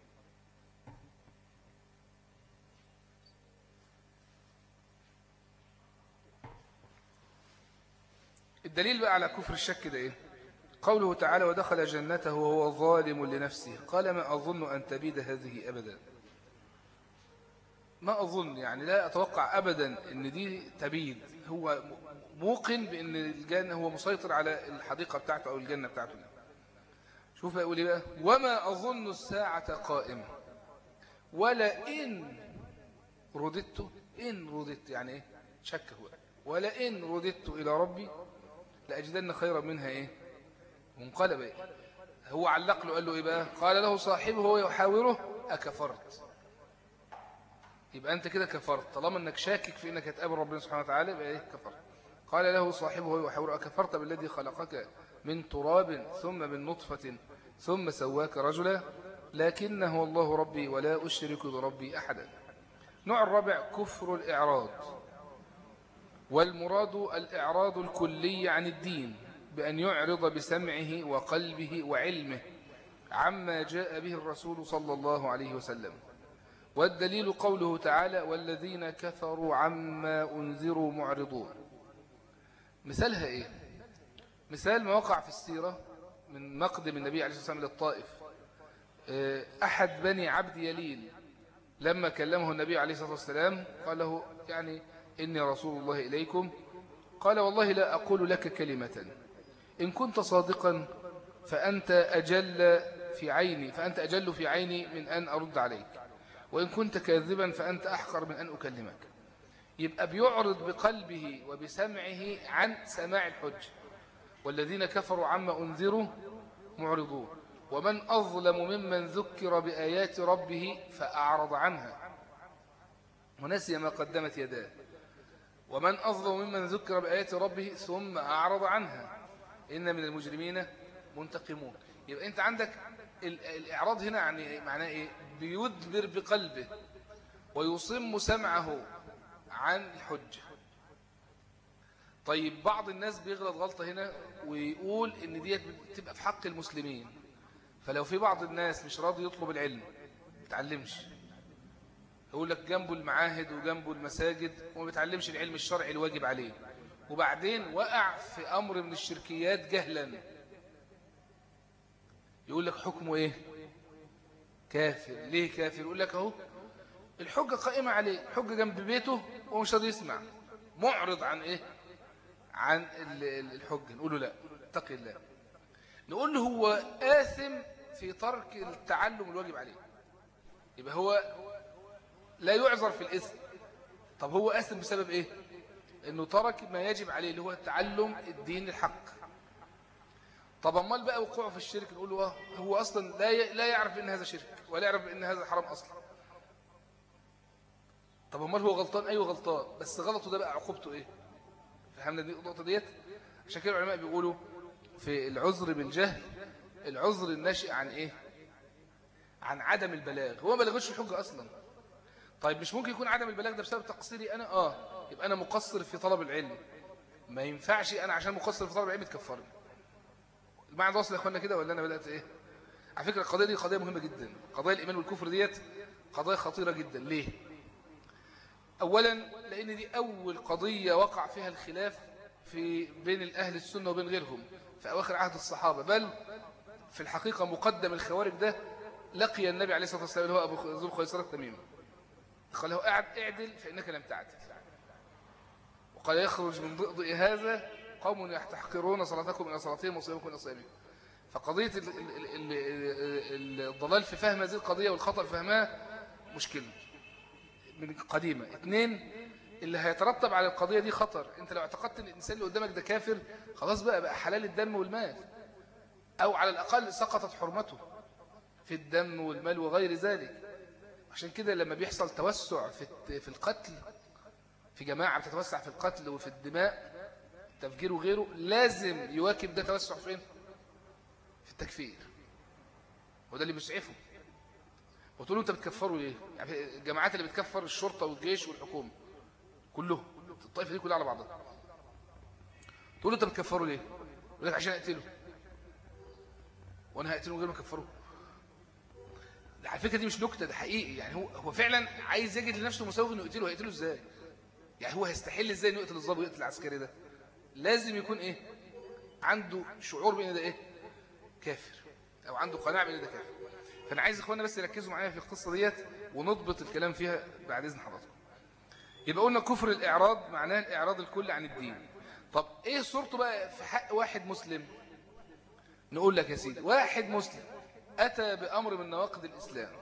الدليل بقى على كفر الشك ده ايه قوله تعالى ودخل جنته وهو ظالم لنفسه قال ما أظن أن تبيد هذه أبدا ما أظن يعني لا أتوقع أبدا أن دي تبيد هو موقن بأن الجنة هو مسيطر على الحديقة بتاعته أو الجنة بتاعته شوف بقى يقول إيه بقى وما أظن الساعة قائمة ولا إن رددت إن رددت يعني إيه شك هو ولا إن رددت إلى ربي لأجدن خيرا منها إيه منقلب إيه هو علق له قال له إيه بقى قال له صاحبه هو يحاوره أكفرت يبقى أنت كده كفرت طالما أنك شاكك في أنك هتقابل ربنا سبحانه وتعالى يبقى إيه كفرت قال له صاحبه يحاوره أكفرت بالذي خلقك من تراب ثم من نطفة ثم سواك رجلا لكنه الله ربي ولا أشرك بربي أحدا نوع الرابع كفر الإعراض والمراد الإعراض الكلي عن الدين بأن يعرض بسمعه وقلبه وعلمه عما جاء به الرسول صلى الله عليه وسلم والدليل قوله تعالى والذين كفروا عما أنذروا معرضون مثالها إيه؟ مثال ما وقع في السيرة من مقدم النبي عليه الصلاة والسلام للطائف آه، أحد بني عبد يليل لما كلمه النبي عليه الصلاة والسلام قال له يعني إني رسول الله إليكم قال والله لا أقول لك كلمة إن كنت صادقا فأنت أجل في عيني فأنت أجل في عيني من أن أرد عليك وإن كنت كاذبا فأنت أحقر من أن أكلمك يبقى بيعرض بقلبه وبسمعه عن سماع الحج والذين كفروا عما أنذروا معرضون ومن أظلم ممن ذكر بآيات ربه فأعرض عنها ونسي ما قدمت يداه ومن أظلم ممن ذكر بآيات ربه ثم أعرض عنها إن من المجرمين منتقمون يبقى أنت عندك الإعراض هنا يعني معناه إيه بيدبر بقلبه ويصم سمعه عن الحجة طيب بعض الناس بيغلط غلطة هنا ويقول إن ديت بتبقى في حق المسلمين فلو في بعض الناس مش راضي يطلب العلم ما بتعلمش يقول لك جنبه المعاهد وجنبه المساجد وما بيتعلمش العلم الشرعي الواجب عليه وبعدين وقع في أمر من الشركيات جهلا يقول لك حكمه إيه كافر ليه كافر يقول لك أهو الحجة قائمة عليه حجة جنب بيته ومش راضي يسمع معرض عن إيه عن الحجة نقول له لا اتقي الله نقول له هو آثم في ترك التعلم الواجب عليه يبقى هو لا يعذر في الإثم طب هو آثم بسبب إيه إنه ترك ما يجب عليه اللي هو تعلم الدين الحق طب امال بقى وقوعه في الشرك نقول له هو أصلا لا لا يعرف إن هذا شرك ولا يعرف إن هذا حرام أصلا طب امال هو غلطان أيوه غلطان بس غلطه ده بقى عقوبته إيه فهمنا دي النقطة ديت عشان كده العلماء بيقولوا في العذر بالجهل العذر الناشئ عن إيه عن عدم البلاغ هو ما بلغش الحجة أصلا طيب مش ممكن يكون عدم البلاغ ده بسبب تقصيري أنا آه يبقى أنا مقصر في طلب العلم ما ينفعش أنا عشان مقصر في طلب العلم تكفرني المعنى واصل يا أخوانا كده ولا أنا بدأت إيه على فكرة القضية دي قضية مهمة جدا قضايا الإيمان والكفر ديت قضايا خطيرة جدا ليه أولا لأن دي أول قضية وقع فيها الخلاف في بين الأهل السنة وبين غيرهم في أواخر عهد الصحابة بل في الحقيقة مقدم الخوارج ده لقي النبي عليه الصلاة والسلام اللي هو أبو ذو الخيسرة التميمي قال له اعدل فإنك لم تعدل وقال يخرج من ضئضئ هذا قوم يحتحقرون صلاتكم إلى صلاتهم وصيامكم إلى صيامهم فقضية الضلال في فهم هذه القضية والخطأ في فهمها مشكلة من قديمة اثنين اللي هيترتب على القضية دي خطر انت لو اعتقدت ان الانسان اللي قدامك ده كافر خلاص بقى بقى حلال الدم والمال او على الاقل سقطت حرمته في الدم والمال وغير ذلك عشان كده لما بيحصل توسع في في القتل في جماعة بتتوسع في القتل وفي الدماء تفجير وغيره لازم يواكب ده توسع فين في التكفير وده اللي بيسعفه وتقول له انت بتكفروا ليه يعني الجماعات اللي بتكفر الشرطة والجيش والحكومة كلهم الطائفة دي كلها على بعضها تقول له انت بتكفروا ليه يقول لك عشان اقتله وانا هقتله غير ما اكفره على فكره دي مش نكته ده حقيقي يعني هو هو فعلا عايز يجد لنفسه مساوي انه يقتله هيقتله ازاي يعني هو هيستحل ازاي انه يقتل الضابط ويقتل العسكري ده لازم يكون ايه عنده شعور بان ده ايه كافر او عنده قناعه بان ده كافر فانا عايز اخواننا بس يركزوا معايا في القصه ديت ونضبط الكلام فيها بعد اذن حضراتكم يبقى قلنا كفر الاعراض معناه الاعراض الكل عن الدين طب ايه صورته بقى في حق واحد مسلم نقول لك يا سيدي واحد مسلم أتى بأمر من نواقض الإسلام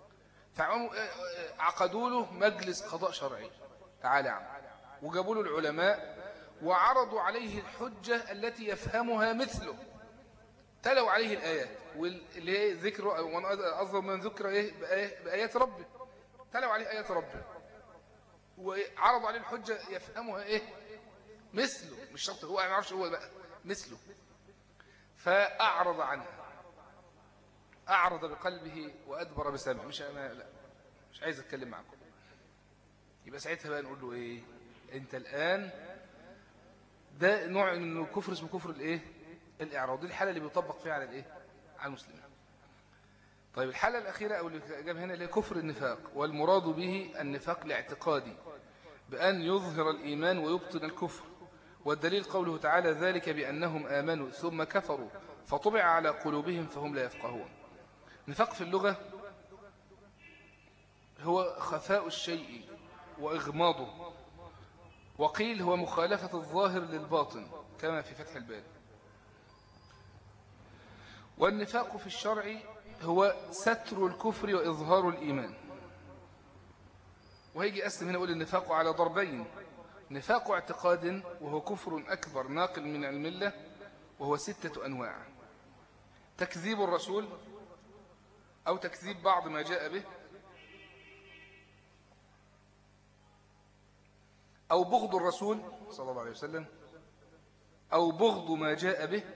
فعقدوا له مجلس قضاء شرعي تعالى عم وجابوا له العلماء وعرضوا عليه الحجة التي يفهمها مثله تلوا عليه الآيات واللي هي ذكر أظلم من ذكر إيه بآيات ربه تلوا عليه آيات ربه وعرضوا عليه الحجة يفهمها إيه مثله مش شرط هو ما يعرفش هو بقى مثله فأعرض عنها أعرض بقلبه وأدبر بسمع مش أنا لا مش عايز أتكلم معكم يبقى ساعتها بقى نقول له إيه أنت الآن ده نوع من الكفر اسمه كفر الإيه الإعراض دي الحالة اللي بيطبق فيها على الإيه على المسلمين طيب الحالة الأخيرة أو اللي جاب هنا اللي هي كفر النفاق والمراد به النفاق الاعتقادي بأن يظهر الإيمان ويبطن الكفر والدليل قوله تعالى ذلك بأنهم آمنوا ثم كفروا فطبع على قلوبهم فهم لا يفقهون نفاق في اللغة هو خفاء الشيء وإغماضه وقيل هو مخالفة الظاهر للباطن كما في فتح الباب والنفاق في الشرع هو ستر الكفر وإظهار الإيمان وهيجي أسلم هنا يقول النفاق على ضربين نفاق اعتقاد وهو كفر أكبر ناقل من الملة وهو ستة أنواع تكذيب الرسول أو تكذيب بعض ما جاء به أو بغض الرسول صلى الله عليه وسلم أو بغض ما جاء به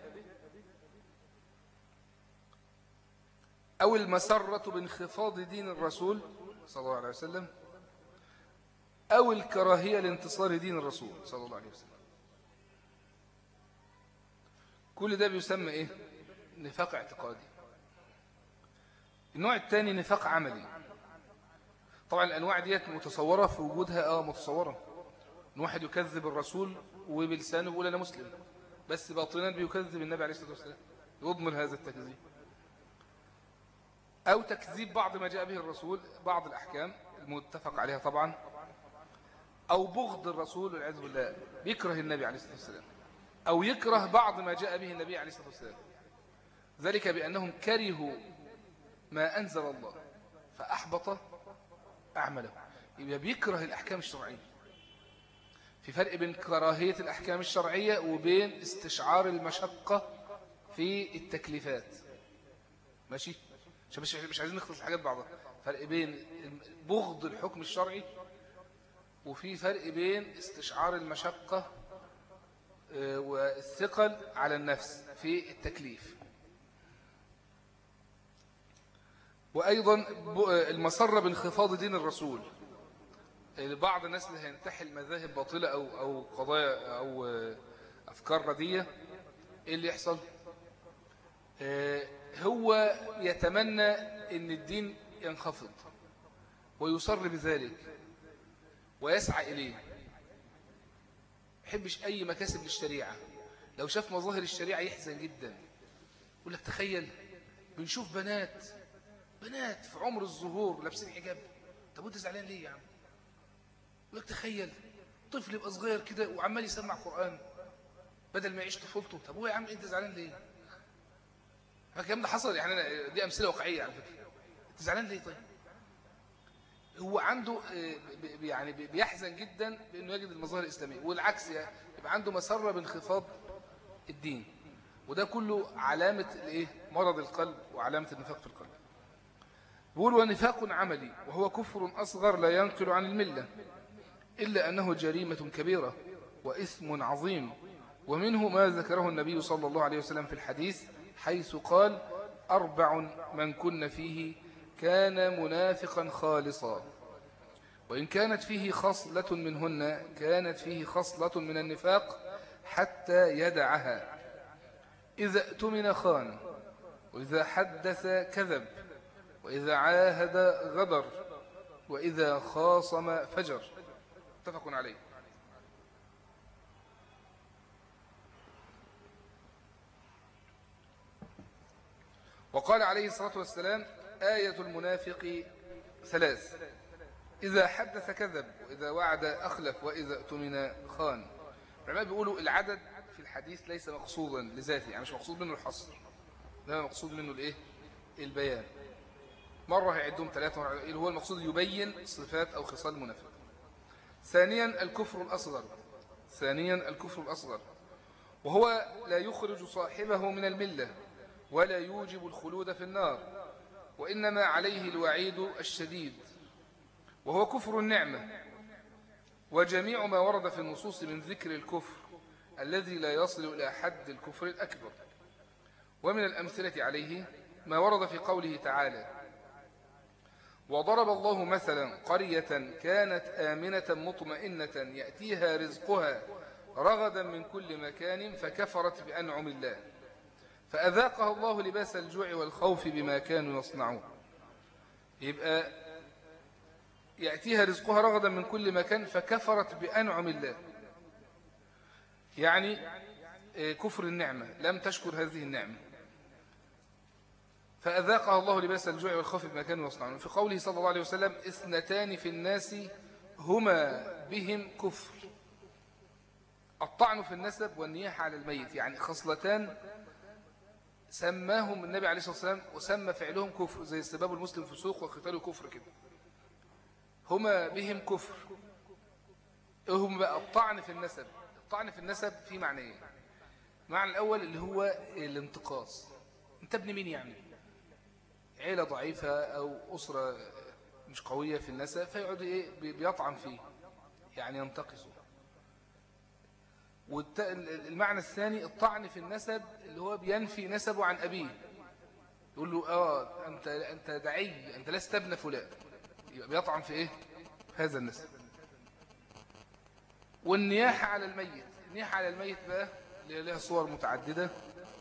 أو المسرة بانخفاض دين الرسول صلى الله عليه وسلم أو الكراهية لانتصار دين الرسول صلى الله عليه وسلم كل ده بيسمى إيه؟ نفاق اعتقادي النوع الثاني نفاق عملي طبعا الأنواع ديت متصورة في وجودها آه متصورة إن واحد يكذب الرسول وبلسانه بيقول أنا مسلم بس باطنا بيكذب النبي عليه الصلاة والسلام يضمن هذا التكذيب أو تكذيب بعض ما جاء به الرسول بعض الأحكام المتفق عليها طبعا أو بغض الرسول والعياذ بالله بيكره النبي عليه الصلاة والسلام أو يكره بعض ما جاء به النبي عليه الصلاة والسلام ذلك بأنهم كرهوا ما أنزل الله فأحبط أعمله يبقى بيكره الأحكام الشرعية في فرق بين كراهية الأحكام الشرعية وبين استشعار المشقة في التكليفات ماشي مش مش عايزين نخلص الحاجات بعضها فرق بين بغض الحكم الشرعي وفي فرق بين استشعار المشقة آه، والثقل على النفس في التكليف وأيضا المسرة بانخفاض دين الرسول بعض الناس اللي هينتحل مذاهب باطلة أو, أو قضايا أو أفكار ردية إيه اللي يحصل آه، هو يتمنى أن الدين ينخفض ويصر بذلك ويسعى إليه يحبش أي مكاسب للشريعة لو شاف مظاهر الشريعة يحزن جدا يقول لك تخيل بنشوف بنات بنات في عمر الظهور لابسين حجاب طب وانت زعلان ليه يا عم يقول لك تخيل طفل يبقى صغير كده وعمال يسمع قرآن بدل ما يعيش طفولته طب هو يا عم انت زعلان ليه الكلام ده حصل يعني دي امثله واقعيه على فكره انت زعلان ليه طيب هو عنده آه، ب- ب- يعني ب- بيحزن جدا بأنه يجد المظاهر الإسلامية والعكس يعني يبقى عنده مسرة بانخفاض الدين وده كله علامة الايه مرض القلب وعلامة النفاق في القلب بيقول ونفاق عملي وهو كفر أصغر لا ينقل عن الملة إلا أنه جريمة كبيرة وإثم عظيم ومنه ما ذكره النبي صلى الله عليه وسلم في الحديث حيث قال أربع من كن فيه كان منافقا خالصا وإن كانت فيه خصلة منهن كانت فيه خصلة من النفاق حتى يدعها إذا اؤتمن خان وإذا حدث كذب وإذا عاهد غدر وإذا خاصم فجر متفق عليه وقال عليه الصلاة والسلام آية المنافق ثلاث إذا حدث كذب وإذا وعد أخلف وإذا اؤتمن خان العلماء بيقولوا العدد في الحديث ليس مقصودا لذاته يعني مش مقصود منه الحصر ده مقصود منه الايه البيان مرة هيعدهم ثلاثة مرة اللي هو المقصود يبين صفات أو خصال المنافق ثانيا الكفر الأصغر ثانيا الكفر الأصغر وهو لا يخرج صاحبه من الملة ولا يوجب الخلود في النار وإنما عليه الوعيد الشديد وهو كفر النعمة وجميع ما ورد في النصوص من ذكر الكفر الذي لا يصل إلى حد الكفر الأكبر ومن الأمثلة عليه ما ورد في قوله تعالى وضرب الله مثلا قرية كانت آمنة مطمئنة يأتيها رزقها رغدا من كل مكان فكفرت بأنعم الله فأذاقها الله لباس الجوع والخوف بما كانوا يصنعون يبقى يأتيها رزقها رغدا من كل مكان فكفرت بأنعم الله يعني كفر النعمة لم تشكر هذه النعمة فأذاقها الله لباس الجوع والخوف بما كانوا يصنعون في قوله صلى الله عليه وسلم اثنتان في الناس هما بهم كفر الطعن في النسب والنياحة على الميت يعني خصلتان سماهم النبي عليه الصلاة والسلام وسمى فعلهم كفر زي السباب المسلم فسوق وقتاله كفر كده هما بهم كفر هم بقى الطعن في النسب الطعن في النسب في معنيين المعنى الأول اللي هو الانتقاص انت ابن مين يعني عيلة ضعيفة أو أسرة مش قوية في النسب فيقعد إيه بيطعن فيه يعني ينتقصه والمعنى الثاني الطعن في النسب اللي هو بينفي نسبه عن أبيه يقول له آه أنت, أنت دعي أنت لست ابن فلان يبقى بيطعن في إيه هذا النسب والنياحة على الميت النياحة على الميت بقى اللي لها صور متعددة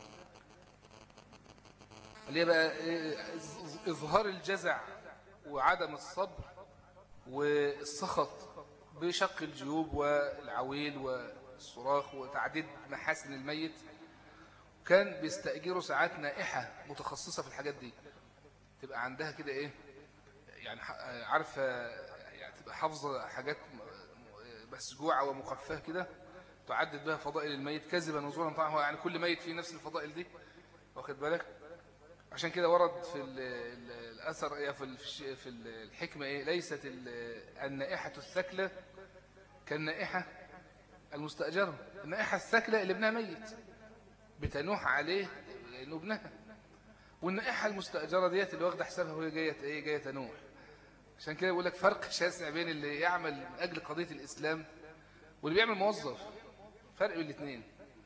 اللي هي بقى إظهار الجزع وعدم الصبر والسخط بشق الجيوب والعويل والصراخ وتعديد محاسن الميت كان بيستأجروا ساعات نائحة متخصصة في الحاجات دي تبقى عندها كده ايه يعني عارفة يعني تبقى حافظة حاجات مسجوعة ومخفاة كده تعدد بها فضائل الميت كذبا وزورا طبعا هو يعني كل ميت فيه نفس الفضائل دي واخد بالك عشان كده ورد في الأثر في في الحكمة إيه ليست النائحة الثكلة كالنائحة المستأجرة النائحة الثكلة اللي ابنها ميت بتنوح عليه لأنه ابنها والنائحة المستأجرة ديت اللي واخده حسابها وهي جاية ايه جاية تنوح عشان كده بقول لك فرق شاسع بين اللي يعمل من أجل قضية الإسلام واللي بيعمل موظف فرق بين الاثنين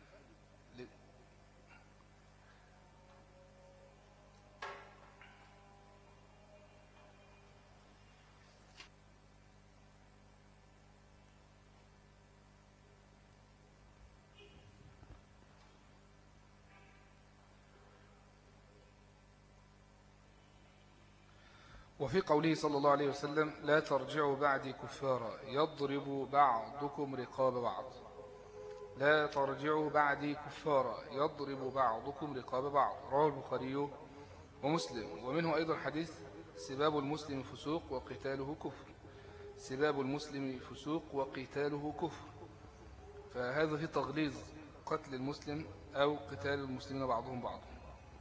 وفي قوله صلى الله عليه وسلم لا ترجعوا بعدي كفارا يضرب بعضكم رقاب بعض لا ترجعوا بعدي كفارا يضرب بعضكم رقاب بعض رواه البخاري ومسلم ومنه أيضا حديث سباب المسلم فسوق وقتاله كفر سباب المسلم فسوق وقتاله كفر فهذا في تغليظ قتل المسلم أو قتال المسلمين بعضهم بعضا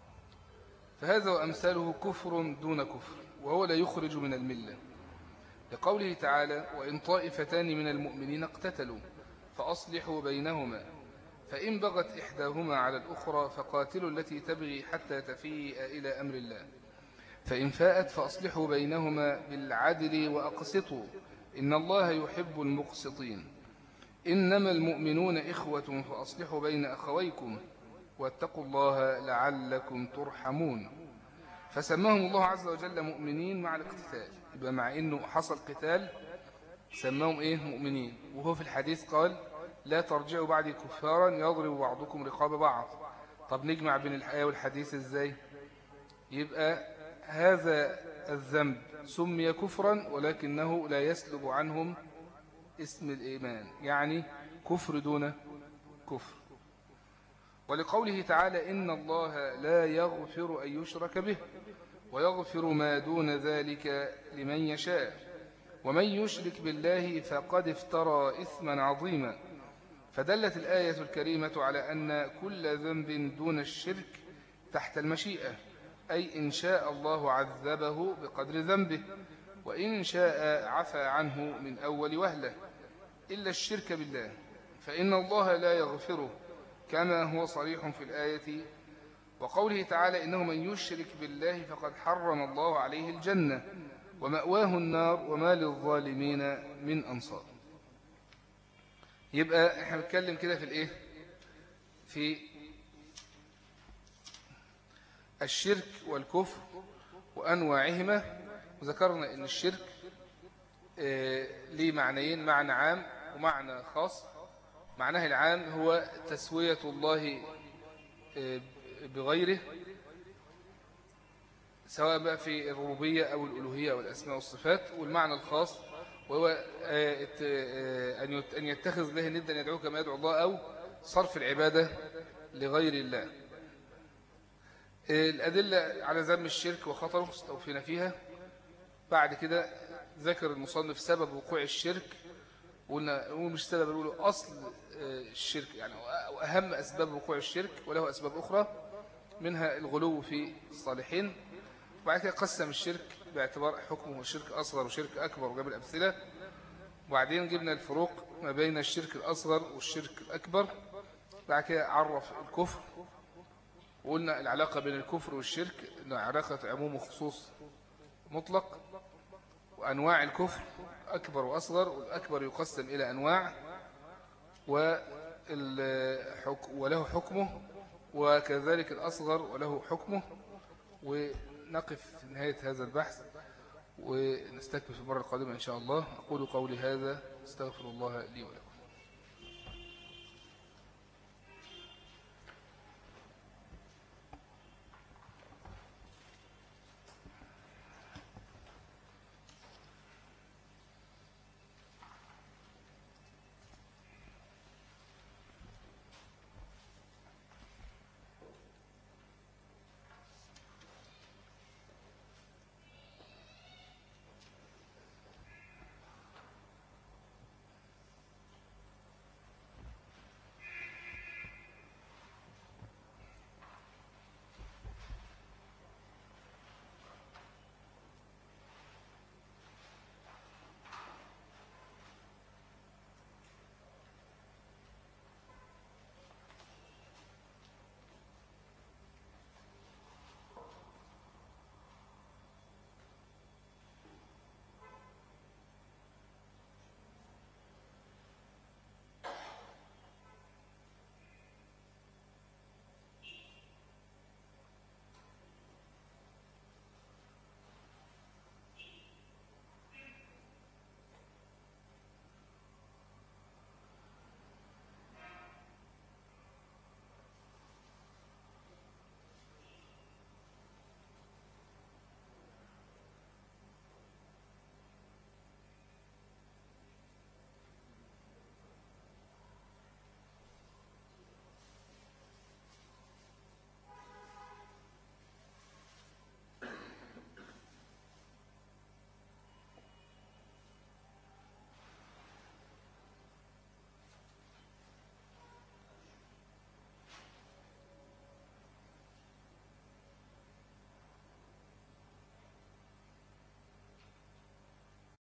فهذا وأمثاله كفر دون كفر وهو لا يخرج من الملة لقوله تعالى وإن طائفتان من المؤمنين اقتتلوا فأصلحوا بينهما فإن بغت إحداهما على الأخرى فقاتلوا التي تبغي حتى تفيء إلى أمر الله فإن فاءت فأصلحوا بينهما بالعدل وأقسطوا إن الله يحب المقسطين إنما المؤمنون إخوة فأصلحوا بين أخويكم واتقوا الله لعلكم ترحمون فسماهم الله عز وجل مؤمنين مع الاقتتال يبقى مع إنه حصل قتال سماهم إيه مؤمنين وهو في الحديث قال لا ترجعوا بعد كفارا يضرب بعضكم رقاب بعض طب نجمع بين الآية والحديث إزاي يبقى هذا الذنب سمي كفرا ولكنه لا يسلب عنهم اسم الإيمان يعني كفر دون كفر ولقوله تعالى إن الله لا يغفر أن يشرك به ويغفر ما دون ذلك لمن يشاء ومن يشرك بالله فقد افترى إثما عظيما فدلت الآية الكريمة على أن كل ذنب دون الشرك تحت المشيئة أي إن شاء الله عذبه بقدر ذنبه وإن شاء عفى عنه من أول وهلة إلا الشرك بالله فإن الله لا يغفره كما هو صريح في الآية وقوله تعالى إنه من يشرك بالله فقد حرم الله عليه الجنة ومأواه النار وما للظالمين من أنصار يبقى احنا بنتكلم كده في الايه في الشرك والكفر وأنواعهما وذكرنا أن الشرك آه، ليه معنيين معنى عام ومعنى خاص معناه العام هو تسوية الله آه، بغيره سواء بقى في الربوبية أو الألوهية أو الأسماء والصفات والمعنى الخاص وهو آه، أن يتخذ له ندا يدعوه كما يدعو الله أو صرف العبادة لغير الله الأدلة على ذم الشرك وخطره استوفينا فيها بعد كده ذكر المصنف سبب وقوع الشرك وقلنا هو مش سبب نقول أصل آه، الشرك يعني وأهم أسباب وقوع الشرك وله أسباب أخرى منها الغلو في الصالحين وبعد كده قسم الشرك باعتبار حكمه شرك أصغر وشرك أكبر وجاب الأمثلة وبعدين جبنا الفروق ما بين الشرك الأصغر والشرك الأكبر بعد كده عرف الكفر وقلنا العلاقة بين الكفر والشرك إنه علاقة عموم وخصوص مطلق وأنواع الكفر أكبر وأصغر والأكبر يقسم إلى أنواع وله حكمه وكذلك الأصغر وله حكمه ونقف في نهاية هذا البحث ونستكمل في المرة القادمة إن شاء الله أقول قولي هذا استغفر الله لي ولكم